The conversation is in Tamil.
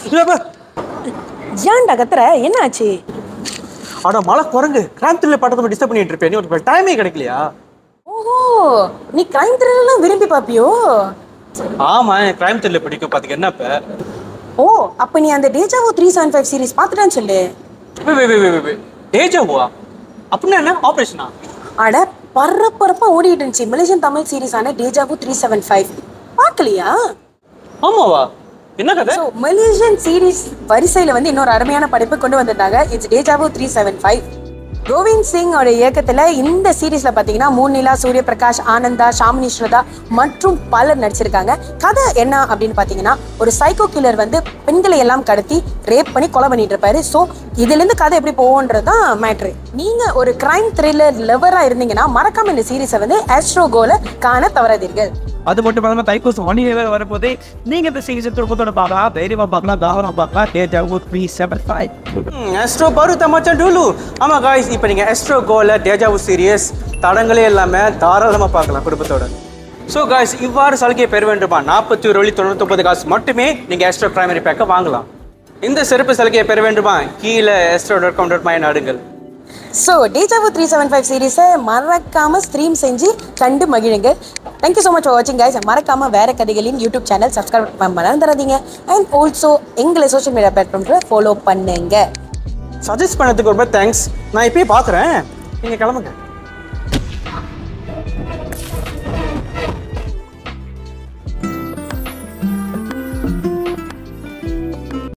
ஏன்டா கத்துற என்ன ஆச்சு அட மழை குரங்கு கிராந்தில் படத்தை டிஸ்டர்ப் பண்ணிட்டு இருப்பேன் நீ ஒரு டைமே கிடைக்கலையா ஓஹோ நீ கிரைம் த்ரில்லாம் விரும்பி பாப்பியோ ஆமா கிரைம் த்ரில்லர் பிடிக்கும் பாத்துக்க என்ன இப்ப ஓ அப்ப நீ அந்த Deja Vu three seven five series பார்த்துட்டான்னு சொல்லு டேஜாவா அப்படின்னா என்ன ஆபரேஷனா அட பரபரப்பா ஓடிட்டு இருந்துச்சு மலேசியன் தமிழ் சீரிஸான டேஜாவோ த்ரீ செவன் ஃபைவ் பார்க்கலையா ஆமாவா என்ன கதை ஸோ மலேசியன் சீரிஸ் வரிசையில் வந்து இன்னொரு அருமையான படைப்பு கொண்டு வந்திருந்தாங்க it's Deja Vu three seven five Govind Singh ஓட இயக்கத்தில் இந்த சீரீஸில் பார்த்தீங்கன்னா மூர்நிலா சூரிய பிரகாஷ் ஆனந்தா ஷாமினி ஸ்ரதா மற்றும் பலர் நடிச்சிருக்காங்க கதை என்ன அப்படின்னு பார்த்தீங்கன்னா ஒரு சைக்கோ கில்லர் வந்து பெண்களை எல்லாம் கடத்தி ரேப் பண்ணி கொலை பண்ணிட்டு இருப்பாரு ஸோ இதுலேருந்து கதை எப்படி போகுன்றது தான் மேட்ரு நீங்கள் ஒரு கிரைம் த்ரில்லர் லெவராக இருந்தீங்கன்னா மறக்காம இந்த சீரீஸை வந்து ஆஸ்ட்ரோ கோல காண தவறாதீர்கள் அது மட்டும் இல்லாம தைப்பூசம் ஒன் இயர் வரப்போதே நீங்க இந்த சீரிஸ் திருப்பத்தோட பார்க்கலாம் தைரியமா பார்க்கலாம் தாராளமா பார்க்கலாம் டேட்டா த்ரீ செவன் ஃபைவ் எஸ்ட்ரோ பருத்த மச்சான் டூலு ஆமா காய்ஸ் இப்போ நீங்க எஸ்ட்ரோ கோல டேஜாவு சீரியஸ் தடங்களே இல்லாம தாராளமா பார்க்கலாம் குடும்பத்தோட ஸோ காய்ஸ் இவ்வாறு சலுகையை பெற வேண்டுமா நாற்பத்தி ஒரு வழி தொண்ணூத்தொம்பது காசு மட்டுமே நீங்க எஸ்ட்ரோ பிரைமரி பேக்கை வாங்கலாம் இந்த சிறப்பு சலுகையை பெற வேண்டுமா கீழே astro dot com dot my நாடுங்கள் so deja vu three seven five சீரீஸை மறக்காம ஸ்ட்ரீம் செஞ்சு கண்டு மகிழுங்க தேங்க்யூ ஸோ மச் ஃபார் வாட்சிங் கைஸ் மறக்காம வேற கதைகளின் யூடியூப் சேனல் சப்ஸ்கிரைப் பண்ண மறந்துடாதீங்க அண்ட் ஆல்சோ எங்களை சோஷியல் மீடியா பிளாட்ஃபார்ம்ல ஃபாலோ பண்ணுங்க சஜஸ்ட் பண்ணதுக்கு ரொம்ப தேங்க்ஸ் நான் இப்பயே பார்க்குறேன் நீங்கள் கிளம்புங்க